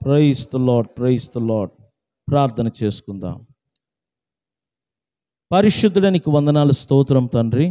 price the lord praise the lord ప్రార్థన చేసుకుందాం పరిశుద్ధుడానికి వందనాలు స్తోత్రం తండ్రి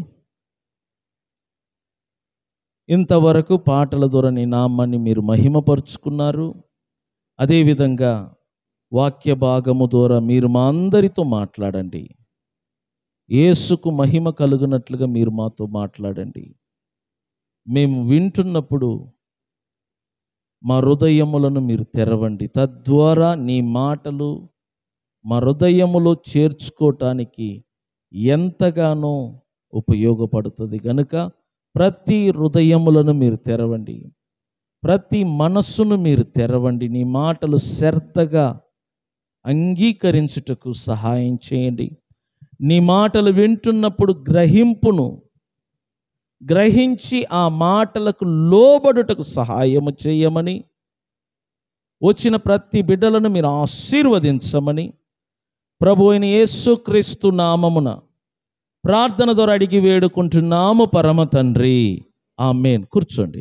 ఇంతవరకు పాటల ద్వారా నీ నామాన్ని మీరు మహిమపరుచుకున్నారు అదేవిధంగా వాక్య భాగము ద్వారా మీరు మా అందరితో మాట్లాడండి యేసుకు మహిమ కలుగునట్లుగా మీరు మాతో మాట్లాడండి మేము వింటున్నప్పుడు మా హృదయములను మీరు తెరవండి తద్వారా నీ మాటలు మా హృదయములో చేర్చుకోవటానికి ఎంతగానో ఉపయోగపడుతుంది గనుక ప్రతి హృదయములను మీరు తెరవండి ప్రతి మనస్సును మీరు తెరవండి నీ మాటలు శ్రద్ధగా అంగీకరించుటకు సహాయం చేయండి నీ మాటలు వింటున్నప్పుడు గ్రహింపును గ్రహించి ఆ మాటలకు లోబడుటకు సహాయము చేయమని వచ్చిన ప్రతి బిడ్డలను మీరు ఆశీర్వదించమని ప్రభు అయిన యేసుక్రీస్తు నామమున ప్రార్థన ద్వారా అడిగి వేడుకుంటున్నాము పరమ తండ్రి ఆమెన్ కూర్చోండి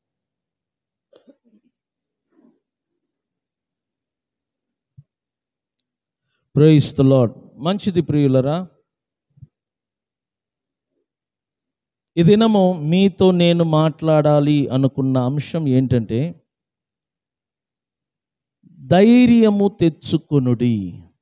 ప్రైస్ ద లాడ్ మంచిది ప్రియులరా ఈ దినము మీతో నేను మాట్లాడాలి అనుకున్న అంశం ఏంటంటే ధైర్యము తెచ్చుకొనుడి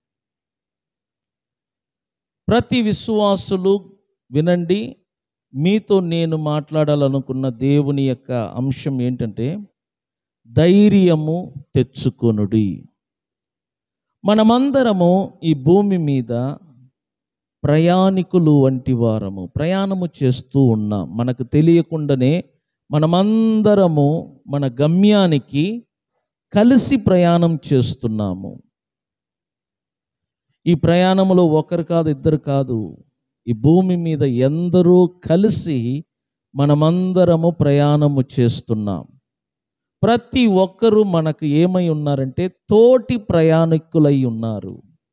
ప్రతి విశ్వాసులు వినండి మీతో నేను మాట్లాడాలనుకున్న దేవుని యొక్క అంశం ఏంటంటే ధైర్యము తెచ్చుకొనుడి మనమందరము ఈ భూమి మీద ప్రయాణికులు వంటి వారము ప్రయాణము చేస్తూ ఉన్నాం మనకు తెలియకుండానే మనమందరము మన గమ్యానికి కలిసి ప్రయాణం చేస్తున్నాము ఈ ప్రయాణంలో ఒకరు కాదు ఇద్దరు కాదు ఈ భూమి మీద ఎందరో కలిసి మనమందరము ప్రయాణము చేస్తున్నాం ప్రతి ఒక్కరూ మనకు ఏమై ఉన్నారంటే తోటి ప్రయాణికులై ఉన్నారు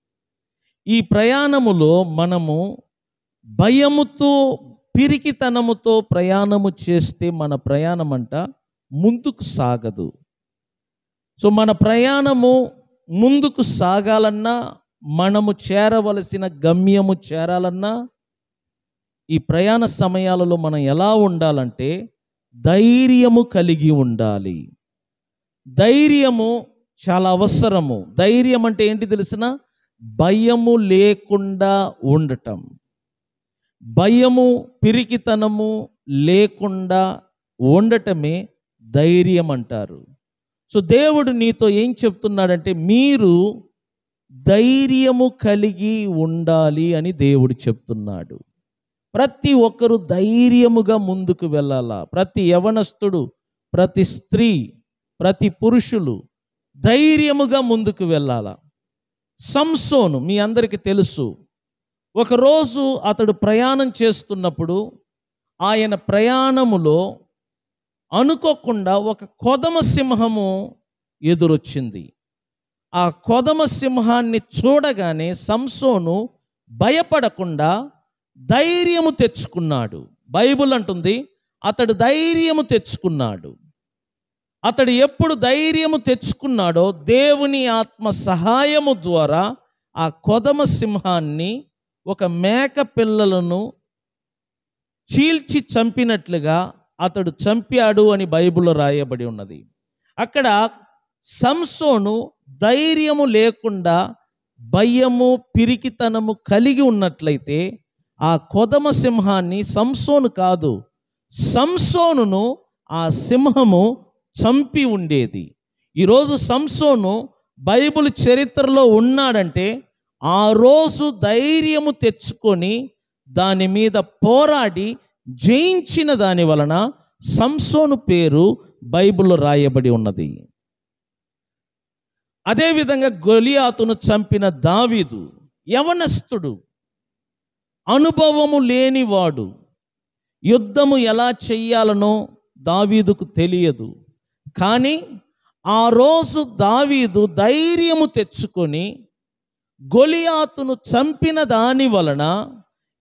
ఈ ప్రయాణములో మనము భయముతో పిరికితనముతో ప్రయాణము చేస్తే మన ప్రయాణం అంట ముందుకు సాగదు సో మన ప్రయాణము ముందుకు సాగాలన్నా మనము చేరవలసిన గమ్యము చేరాలన్నా ఈ ప్రయాణ సమయాలలో మనం ఎలా ఉండాలంటే ధైర్యము కలిగి ఉండాలి ధైర్యము చాలా అవసరము ధైర్యం అంటే ఏంటి తెలిసిన భయము లేకుండా ఉండటం భయము పిరికితనము లేకుండా ఉండటమే ధైర్యం అంటారు సో దేవుడు నీతో ఏం చెప్తున్నాడంటే మీరు ధైర్యము కలిగి ఉండాలి అని దేవుడు చెప్తున్నాడు ప్రతి ఒక్కరు ధైర్యముగా ముందుకు వెళ్ళాలా ప్రతి యవనస్తుడు ప్రతి స్త్రీ ప్రతి పురుషులు ధైర్యముగా ముందుకు వెళ్ళాలా సంసోను మీ అందరికీ తెలుసు ఒకరోజు అతడు ప్రయాణం చేస్తున్నప్పుడు ఆయన ప్రయాణములో అనుకోకుండా ఒక కొదమ సింహము ఎదురొచ్చింది ఆ కొదమ సింహాన్ని చూడగానే సంసోను భయపడకుండా ధైర్యము తెచ్చుకున్నాడు బైబుల్ అంటుంది అతడు ధైర్యము తెచ్చుకున్నాడు అతడు ఎప్పుడు ధైర్యము తెచ్చుకున్నాడో దేవుని ఆత్మ సహాయము ద్వారా ఆ కొదమ సింహాన్ని ఒక మేక పిల్లలను చీల్చి చంపినట్లుగా అతడు చంపాడు అని బైబిల్లో రాయబడి ఉన్నది అక్కడ సంసోను ధైర్యము లేకుండా భయము పిరికితనము కలిగి ఉన్నట్లయితే ఆ కొదమ సింహాన్ని సంసోను కాదు సంసోనును ఆ సింహము చంపి ఉండేది ఈరోజు సంసోను బైబిల్ చరిత్రలో ఉన్నాడంటే ఆ రోజు ధైర్యము తెచ్చుకొని దాని మీద పోరాడి జయించిన దాని వలన సంసోను పేరు బైబిల్లో రాయబడి ఉన్నది అదేవిధంగా గొలియాతును చంపిన దావీదు యవనస్తుడు అనుభవము లేనివాడు యుద్ధము ఎలా చెయ్యాలనో దావీదుకు తెలియదు కానీ ఆ రోజు దావీదు ధైర్యము తెచ్చుకొని గొలియాతును చంపిన దాని వలన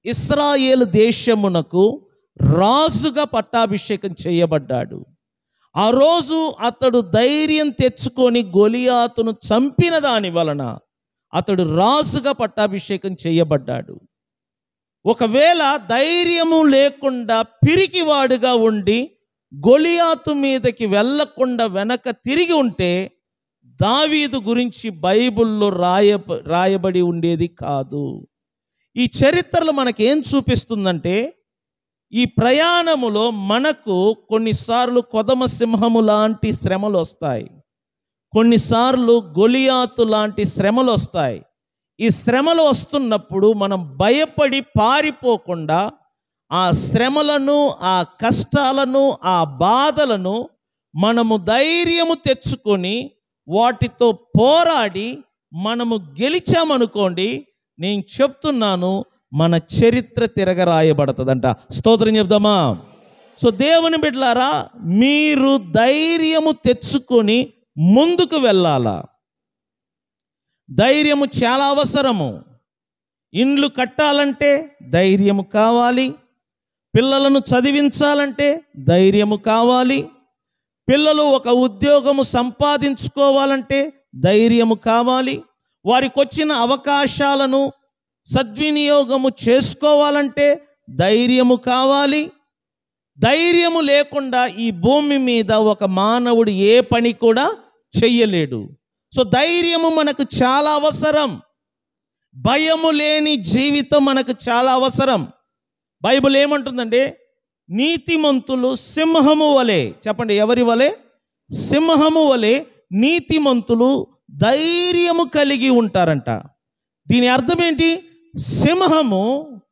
ఇస్రాయేల్ దేశమునకు రాజుగా పట్టాభిషేకం చేయబడ్డాడు ఆ రోజు అతడు ధైర్యం తెచ్చుకొని గొలియాతును చంపిన దాని వలన అతడు రాజుగా పట్టాభిషేకం చేయబడ్డాడు ఒకవేళ ధైర్యము లేకుండా పిరికివాడుగా ఉండి గొలియాతు మీదకి వెళ్ళకుండా వెనక తిరిగి ఉంటే దావీదు గురించి బైబిల్లో రాయ రాయబడి ఉండేది కాదు ఈ చరిత్రలో మనకేం చూపిస్తుందంటే ఈ ప్రయాణములో మనకు కొన్నిసార్లు కొదమ సింహము లాంటి శ్రమలు వస్తాయి కొన్నిసార్లు గొలియాతు లాంటి శ్రమలు వస్తాయి ఈ శ్రమలు వస్తున్నప్పుడు మనం భయపడి పారిపోకుండా ఆ శ్రమలను ఆ కష్టాలను ఆ బాధలను మనము ధైర్యము తెచ్చుకొని వాటితో పోరాడి మనము గెలిచామనుకోండి నేను చెప్తున్నాను మన చరిత్ర తిరగరాయబడుతుందంట స్తోత్రం చెప్దామా సో దేవుని బిడ్డలారా మీరు ధైర్యము తెచ్చుకొని ముందుకు వెళ్ళాలా ధైర్యము చాలా అవసరము ఇండ్లు కట్టాలంటే ధైర్యము కావాలి పిల్లలను చదివించాలంటే ధైర్యము కావాలి పిల్లలు ఒక ఉద్యోగము సంపాదించుకోవాలంటే ధైర్యము కావాలి వారికి వచ్చిన అవకాశాలను సద్వినియోగము చేసుకోవాలంటే ధైర్యము కావాలి ధైర్యము లేకుండా ఈ భూమి మీద ఒక మానవుడు ఏ పని కూడా చెయ్యలేడు సో ధైర్యము మనకు చాలా అవసరం భయము లేని జీవితం మనకు చాలా అవసరం బైబిల్ ఏమంటుందంటే నీతిమంతులు సింహము వలె చెప్పండి ఎవరి వలె సింహము వలె నీతిమంతులు ధైర్యము కలిగి ఉంటారంట దీని అర్థం ఏంటి సింహము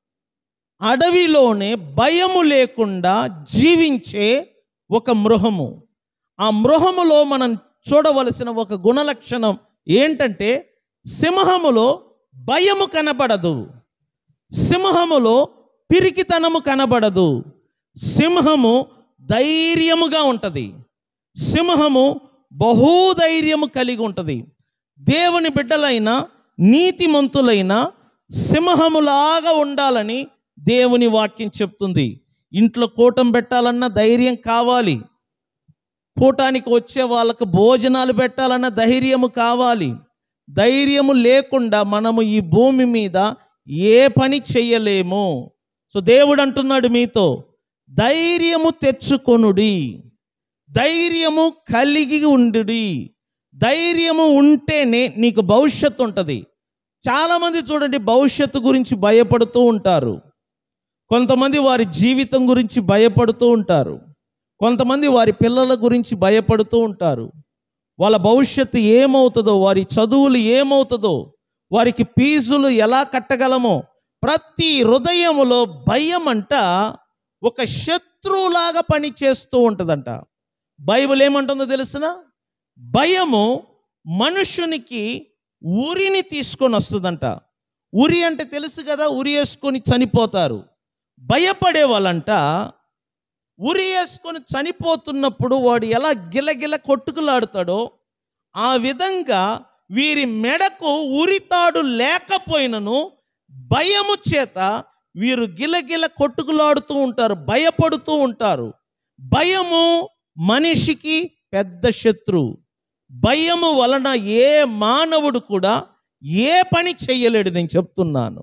అడవిలోనే భయము లేకుండా జీవించే ఒక మృహము ఆ మృహములో మనం చూడవలసిన ఒక గుణలక్షణం ఏంటంటే సింహములో భయము కనబడదు సింహములో పిరికితనము కనబడదు సింహము ధైర్యముగా ఉంటుంది సింహము బహుధైర్యము కలిగి ఉంటుంది దేవుని బిడ్డలైన నీతిమంతులైన సింహములాగా ఉండాలని దేవుని వాక్యం చెప్తుంది ఇంట్లో కూటం పెట్టాలన్న ధైర్యం కావాలి కూటానికి వచ్చే వాళ్ళకు భోజనాలు పెట్టాలన్న ధైర్యము కావాలి ధైర్యము లేకుండా మనము ఈ భూమి మీద ఏ పని చెయ్యలేము సో దేవుడు అంటున్నాడు మీతో ధైర్యము తెచ్చుకొనుడి ధైర్యము కలిగి ఉండుడి ధైర్యము ఉంటేనే నీకు భవిష్యత్తు ఉంటుంది చాలామంది చూడండి భవిష్యత్తు గురించి భయపడుతూ ఉంటారు కొంతమంది వారి జీవితం గురించి భయపడుతూ ఉంటారు కొంతమంది వారి పిల్లల గురించి భయపడుతూ ఉంటారు వాళ్ళ భవిష్యత్తు ఏమవుతుందో వారి చదువులు ఏమవుతుందో వారికి ఫీజులు ఎలా కట్టగలమో ప్రతి హృదయములో భయం అంట ఒక శత్రువులాగా పని చేస్తూ ఉంటుందంట బైబిల్ ఏమంటుందో తెలుసిన భయము మనుషునికి ఉరిని తీసుకొని వస్తుందంట ఉరి అంటే తెలుసు కదా ఉరి వేసుకొని చనిపోతారు భయపడే వాళ్ళంట ఉరి వేసుకొని చనిపోతున్నప్పుడు వాడు ఎలా గిలగిల కొట్టుకులాడుతాడో ఆ విధంగా వీరి మెడకు ఉరితాడు లేకపోయినను భయము చేత వీరు గిలగిల కొట్టుకులాడుతూ ఉంటారు భయపడుతూ ఉంటారు భయము మనిషికి పెద్ద శత్రువు భయము వలన ఏ మానవుడు కూడా ఏ పని చెయ్యలేడు నేను చెప్తున్నాను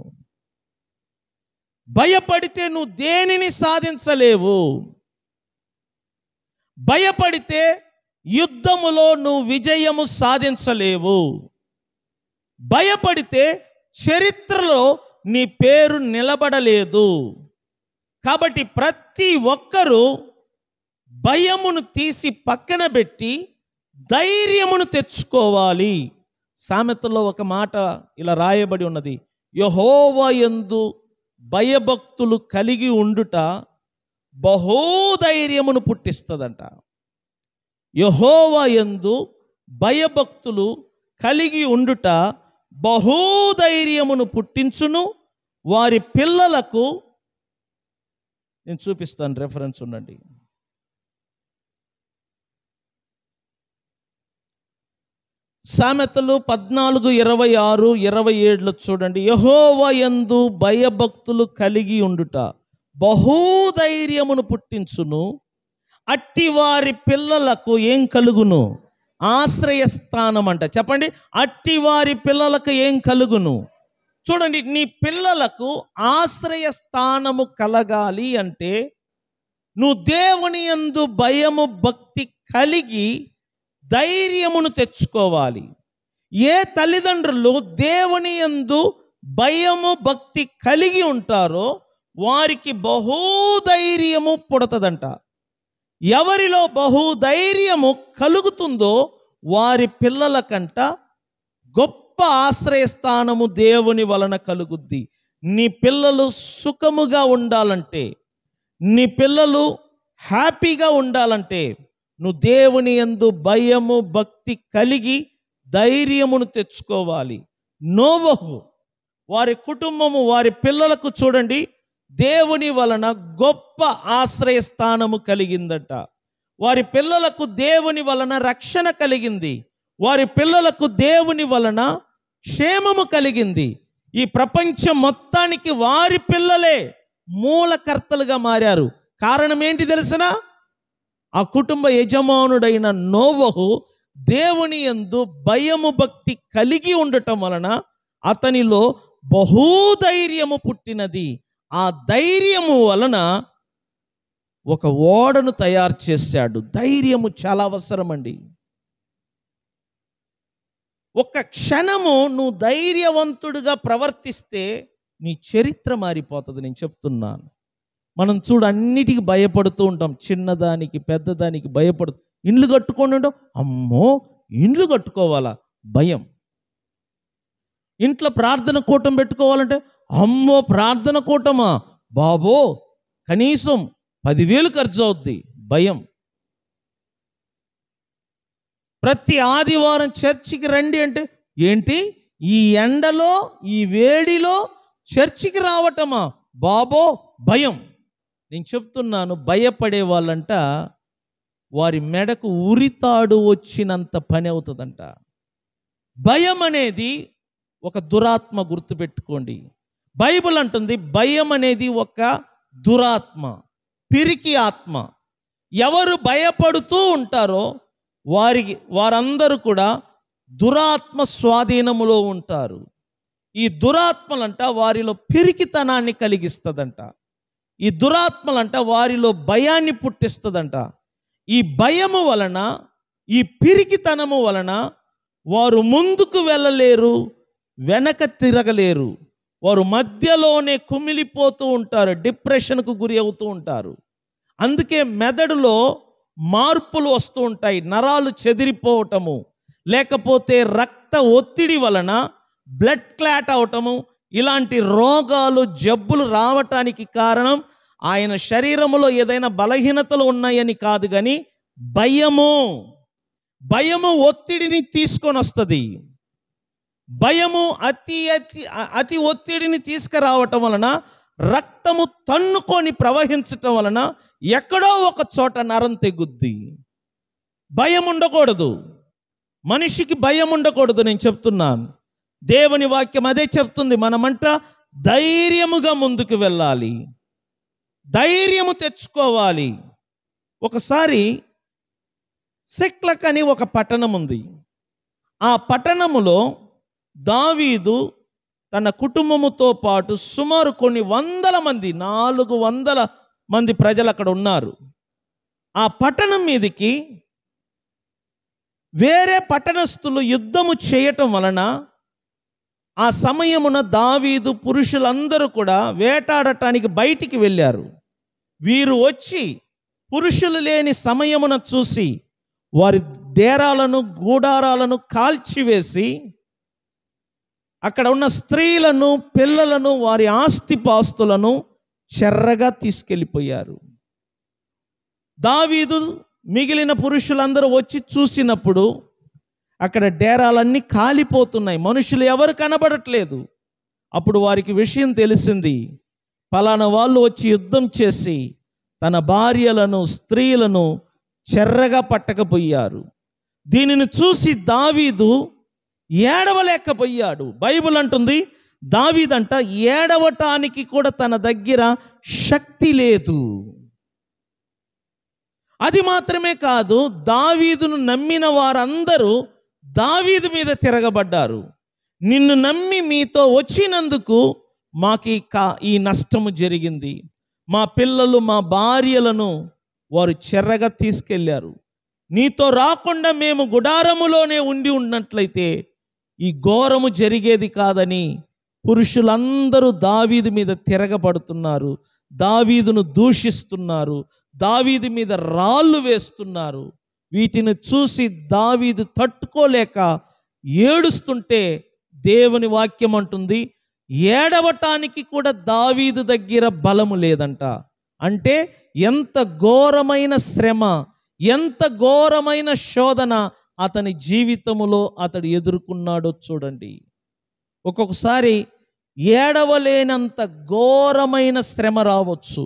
భయపడితే నువ్వు దేనిని సాధించలేవు భయపడితే యుద్ధములో నువ్వు విజయము సాధించలేవు భయపడితే చరిత్రలో నీ పేరు నిలబడలేదు కాబట్టి ప్రతి ఒక్కరూ భయమును తీసి పక్కన పెట్టి ధైర్యమును తెచ్చుకోవాలి సామెతలో ఒక మాట ఇలా రాయబడి ఉన్నది యహోవా యందు భయభక్తులు కలిగి ఉండుట బహోధైర్యమును పుట్టిస్తుందంట యహోవా యందు భయభక్తులు కలిగి ఉండుట బహోధైర్యమును పుట్టించును వారి పిల్లలకు నేను చూపిస్తాను రెఫరెన్స్ ఉండండి సామెతలు పద్నాలుగు ఇరవై ఆరు ఇరవై ఏడులో చూడండి యహోవయందు భయభక్తులు కలిగి ఉండుట బహుధైర్యమును పుట్టించును అట్టివారి పిల్లలకు ఏం కలుగును ఆశ్రయస్థానం అంట చెప్పండి అట్టివారి పిల్లలకు ఏం కలుగును చూడండి నీ పిల్లలకు ఆశ్రయ స్థానము కలగాలి అంటే నువ్వు దేవుని యందు భయము భక్తి కలిగి ధైర్యమును తెచ్చుకోవాలి ఏ తల్లిదండ్రులు దేవుని యందు భయము భక్తి కలిగి ఉంటారో వారికి బహుధైర్యము పుడతదంట ఎవరిలో బహుధైర్యము కలుగుతుందో వారి పిల్లలకంట గొప్ప ఆశ్రయస్థానము దేవుని వలన కలుగుద్ది నీ పిల్లలు సుఖముగా ఉండాలంటే నీ పిల్లలు హ్యాపీగా ఉండాలంటే నువ్వు దేవుని యందు భయము భక్తి కలిగి ధైర్యమును తెచ్చుకోవాలి నోవహు వారి కుటుంబము వారి పిల్లలకు చూడండి దేవుని వలన గొప్ప ఆశ్రయస్థానము కలిగిందట వారి పిల్లలకు దేవుని వలన రక్షణ కలిగింది వారి పిల్లలకు దేవుని వలన క్షేమము కలిగింది ఈ ప్రపంచం మొత్తానికి వారి పిల్లలే మూలకర్తలుగా మారారు కారణం ఏంటి తెలిసిన ఆ కుటుంబ యజమానుడైన నోవహు దేవుని యందు భయము భక్తి కలిగి ఉండటం వలన అతనిలో బహుధైర్యము పుట్టినది ఆ ధైర్యము వలన ఒక ఓడను తయారు చేశాడు ధైర్యము చాలా అవసరమండి ఒక్క క్షణము నువ్వు ధైర్యవంతుడిగా ప్రవర్తిస్తే నీ చరిత్ర మారిపోతుంది నేను చెప్తున్నాను మనం చూడు అన్నిటికీ భయపడుతూ ఉంటాం చిన్నదానికి పెద్దదానికి భయపడు ఇండ్లు కట్టుకొని ఉంటాం అమ్మో ఇండ్లు కట్టుకోవాలా భయం ఇంట్లో ప్రార్థన కూటం పెట్టుకోవాలంటే అమ్మో ప్రార్థన కూటమా బాబో కనీసం పదివేలు ఖర్చు అవుద్ది భయం ప్రతి ఆదివారం చర్చికి రండి అంటే ఏంటి ఈ ఎండలో ఈ వేడిలో చర్చికి రావటమా బాబో భయం నేను చెప్తున్నాను భయపడే వాళ్ళంట వారి మెడకు ఉరితాడు వచ్చినంత పని అవుతుందంట భయం అనేది ఒక దురాత్మ గుర్తుపెట్టుకోండి బైబిల్ అంటుంది భయం అనేది ఒక దురాత్మ పిరికి ఆత్మ ఎవరు భయపడుతూ ఉంటారో వారికి వారందరూ కూడా దురాత్మ స్వాధీనములో ఉంటారు ఈ దురాత్మలంట వారిలో పిరికితనాన్ని కలిగిస్తుందంట ఈ దురాత్మలంట వారిలో భయాన్ని పుట్టిస్తుందంట ఈ భయము వలన ఈ పిరికితనము వలన వారు ముందుకు వెళ్ళలేరు వెనక తిరగలేరు వారు మధ్యలోనే కుమిలిపోతూ ఉంటారు డిప్రెషన్కు గురి అవుతూ ఉంటారు అందుకే మెదడులో మార్పులు వస్తూ ఉంటాయి నరాలు చెదిరిపోవటము లేకపోతే రక్త ఒత్తిడి వలన బ్లడ్ క్లాట్ అవటము ఇలాంటి రోగాలు జబ్బులు రావటానికి కారణం ఆయన శరీరములో ఏదైనా బలహీనతలు ఉన్నాయని కాదు కానీ భయము భయము ఒత్తిడిని తీసుకొని వస్తుంది భయము అతి అతి అతి ఒత్తిడిని తీసుకురావటం వలన రక్తము తన్నుకొని ప్రవహించటం వలన ఎక్కడో ఒక చోట నరం తెగుద్ది భయం ఉండకూడదు మనిషికి భయం ఉండకూడదు నేను చెప్తున్నాను దేవుని వాక్యం అదే చెప్తుంది మనమంట ధైర్యముగా ముందుకు వెళ్ళాలి ధైర్యము తెచ్చుకోవాలి ఒకసారి సిక్లక్ అని ఒక పట్టణం ఉంది ఆ పట్టణములో దావీదు తన కుటుంబముతో పాటు సుమారు కొన్ని వందల మంది నాలుగు వందల మంది ప్రజలు అక్కడ ఉన్నారు ఆ పట్టణం మీదికి వేరే పట్టణస్థులు యుద్ధము చేయటం వలన ఆ సమయమున దావీదు పురుషులందరూ కూడా వేటాడటానికి బయటికి వెళ్ళారు వీరు వచ్చి పురుషులు లేని సమయమున చూసి వారి డేరాలను గూడారాలను కాల్చివేసి అక్కడ ఉన్న స్త్రీలను పిల్లలను వారి ఆస్తిపాస్తులను చెర్రగా తీసుకెళ్ళిపోయారు దావీదు మిగిలిన పురుషులందరూ వచ్చి చూసినప్పుడు అక్కడ డేరాలన్నీ కాలిపోతున్నాయి మనుషులు ఎవరు కనబడట్లేదు అప్పుడు వారికి విషయం తెలిసింది పలానా వాళ్ళు వచ్చి యుద్ధం చేసి తన భార్యలను స్త్రీలను చెర్రగా పట్టకపోయారు దీనిని చూసి దావీదు ఏడవలేకపోయాడు బైబిల్ అంటుంది దావీదంట ఏడవటానికి కూడా తన దగ్గర శక్తి లేదు అది మాత్రమే కాదు దావీదును నమ్మిన వారందరూ దావీదు మీద తిరగబడ్డారు నిన్ను నమ్మి మీతో వచ్చినందుకు మాకు ఈ కా ఈ నష్టము జరిగింది మా పిల్లలు మా భార్యలను వారు చెర్రగా తీసుకెళ్లారు నీతో రాకుండా మేము గుడారములోనే ఉండి ఉన్నట్లయితే ఈ ఘోరము జరిగేది కాదని పురుషులందరూ దావీదు మీద తిరగబడుతున్నారు దావీదును దూషిస్తున్నారు దావీదు మీద రాళ్ళు వేస్తున్నారు వీటిని చూసి దావీదు తట్టుకోలేక ఏడుస్తుంటే దేవుని వాక్యం అంటుంది ఏడవటానికి కూడా దావీదు దగ్గర బలము లేదంట అంటే ఎంత ఘోరమైన శ్రమ ఎంత ఘోరమైన శోధన అతని జీవితములో అతడు ఎదుర్కొన్నాడో చూడండి ఒక్కొక్కసారి ఏడవలేనంత ఘోరమైన శ్రమ రావచ్చు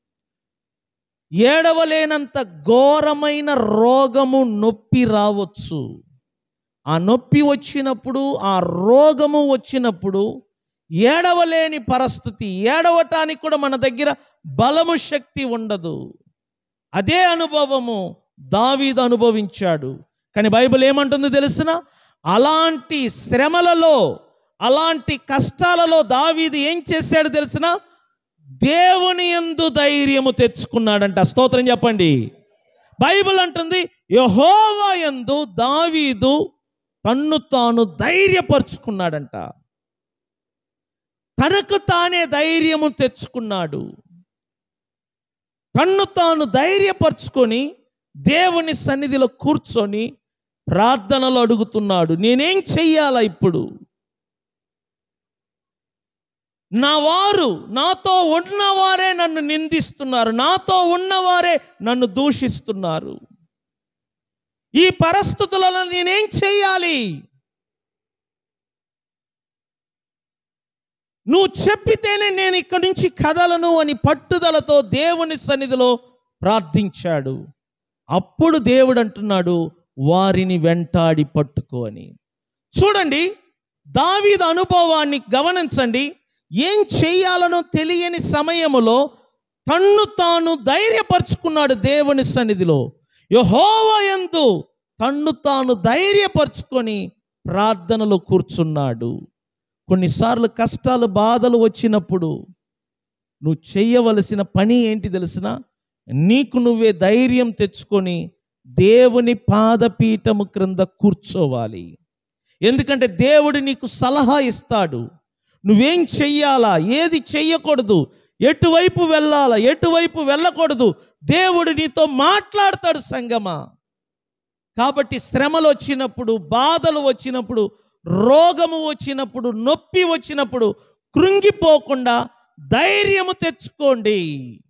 ఏడవలేనంత ఘోరమైన రోగము నొప్పి రావచ్చు ఆ నొప్పి వచ్చినప్పుడు ఆ రోగము వచ్చినప్పుడు ఏడవలేని పరిస్థితి ఏడవటానికి కూడా మన దగ్గర బలము శక్తి ఉండదు అదే అనుభవము దావీదు అనుభవించాడు కానీ బైబిల్ ఏమంటుంది తెలిసిన అలాంటి శ్రమలలో అలాంటి కష్టాలలో దావీదు ఏం చేశాడు తెలిసిన దేవుని ఎందు ధైర్యము తెచ్చుకున్నాడంట స్తోత్రం చెప్పండి బైబిల్ అంటుంది యహోవా యందు దావీదు తన్ను తాను ధైర్యపరుచుకున్నాడంట తనకు తానే ధైర్యము తెచ్చుకున్నాడు తన్ను తాను ధైర్యపరుచుకొని దేవుని సన్నిధిలో కూర్చొని ప్రార్థనలు అడుగుతున్నాడు నేనేం చెయ్యాలా ఇప్పుడు నా వారు నాతో ఉన్నవారే నన్ను నిందిస్తున్నారు నాతో ఉన్నవారే నన్ను దూషిస్తున్నారు ఈ పరిస్థితులలో నేనేం చెయ్యాలి నువ్వు చెప్పితేనే నేను ఇక్కడి నుంచి కదలను అని పట్టుదలతో దేవుని సన్నిధిలో ప్రార్థించాడు అప్పుడు దేవుడు అంటున్నాడు వారిని వెంటాడి పట్టుకో అని చూడండి దావీదు అనుభవాన్ని గమనించండి ఏం చెయ్యాలనో తెలియని సమయములో తన్ను తాను ధైర్యపరుచుకున్నాడు దేవుని సన్నిధిలో యహోవ యందు తన్ను తాను ధైర్యపరుచుకొని ప్రార్థనలో కూర్చున్నాడు కొన్నిసార్లు కష్టాలు బాధలు వచ్చినప్పుడు నువ్వు చేయవలసిన పని ఏంటి తెలిసిన నీకు నువ్వే ధైర్యం తెచ్చుకొని దేవుని పాదపీఠము క్రింద కూర్చోవాలి ఎందుకంటే దేవుడు నీకు సలహా ఇస్తాడు నువ్వేం చెయ్యాలా ఏది చెయ్యకూడదు ఎటువైపు వెళ్ళాలా ఎటువైపు వెళ్ళకూడదు దేవుడు నీతో మాట్లాడతాడు సంగమా కాబట్టి శ్రమలు వచ్చినప్పుడు బాధలు వచ్చినప్పుడు రోగము వచ్చినప్పుడు నొప్పి వచ్చినప్పుడు కృంగిపోకుండా ధైర్యము తెచ్చుకోండి